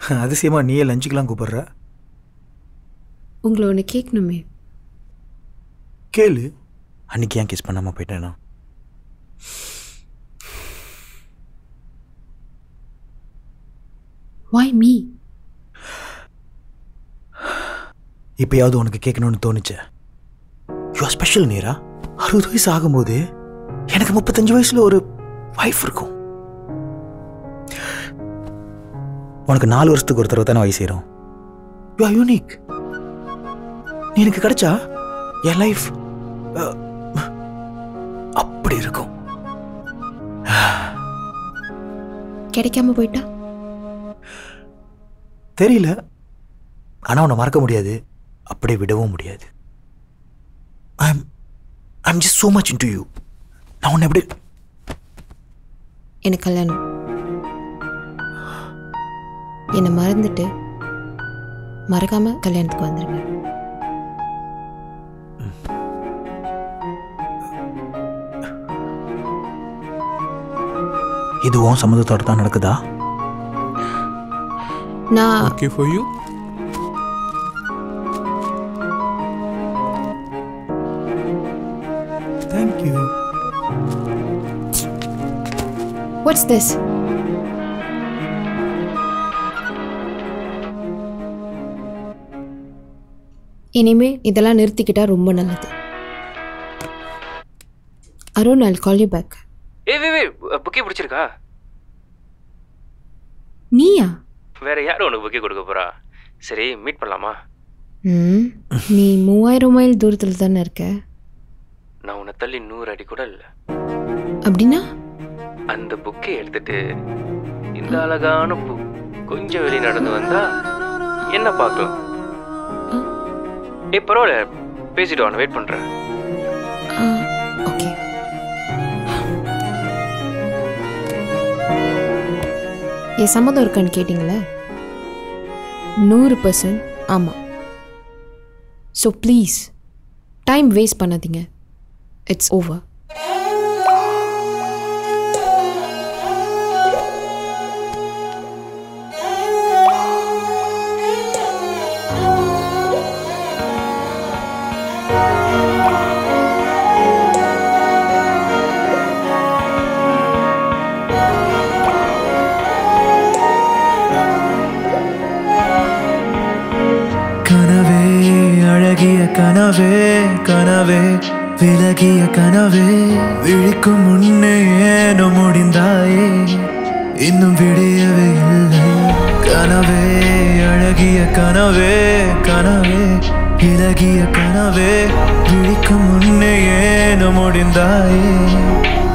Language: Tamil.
அதிசயமா நீயே லஞ்சுக்கெல்லாம் கூப்பிடுற உங்களை ஒன்று கேட்கணுமே கேளு அன்னைக்கு ஏன் கிஸ் பண்ணாமல் போயிட்டேனா வாய் மீ இப்பயாவது உனக்கு கேட்கணும்னு தோணுச்சு யூ ஸ்பெஷல் நீரா அறுபது வயசு ஆகும்போது எனக்கு முப்பத்தஞ்சு வயசுல ஒரு வைஃப் இருக்கும் உனக்கு நாலு வருஷத்துக்கு ஒரு தடவை தானே வயசு சேரும் யூ ஆர் யூனிக் நீ எனக்கு கிடைச்சா என் லைஃப் அப்படி இருக்கும் கிடைக்காம போயிட்டா தெரியல ஆனா உன்னை மறக்க முடியாது அப்படியே விடவும் முடியாது I'm I'm just so much into you நான் உன்னை எப்படி எனக்கு கல்யாணம் என்னை மறந்துட்டு மறக்காம கல்யாணத்துக்கு வந்துருங்க இதுவும் சம்மந்தத்தோட தான் நடக்குதா நான் Okay for you? Thank you what's this இனிமே இதெல்லாம் நிறுத்திக்கிட்டா ரொம்ப நல்லது Arun I'll call you back ஏய் வே வே புக்கே பிடிச்சிருக்கா நீயா வேற யார் உனக்கு புக்கே கொடுக்க போறா சரி மீட் பண்ணலாமா ம் நீ மூவாயிரம் மைல் தூரத்தில் தானே இருக்க நான் உன்னை தள்ளி நூறு அடி கூட இல்லை அப்படின்னா அந்த புக்கை எடுத்துட்டு இந்த அழகான பூ கொஞ்சம் வெளியே நடந்து வந்தா என்ன பார்க்கலாம் ஏய் பரவாயில்ல பேசிட்டு வாங்க வெயிட் பண்றேன் ஓகே என் சம்மதம் இருக்கான்னு கேட்டிங்களே நூறு பர்சன்ட் ஆமாம் ஸோ ப்ளீஸ் டைம் வேஸ்ட் பண்ணாதீங்க இட்ஸ் ஓவர் கனவே அழகிய கனவே கனவே விலகிய கனவே விழிக்கும் முன்னே ஏனோ முடிந்தாயே இன்னும் விடியவே இல்லை கனவே அழகிய கனவே கனவே விலகிய கனவே விழிக்கும் முன்னே ஏனோ முடிந்தாயே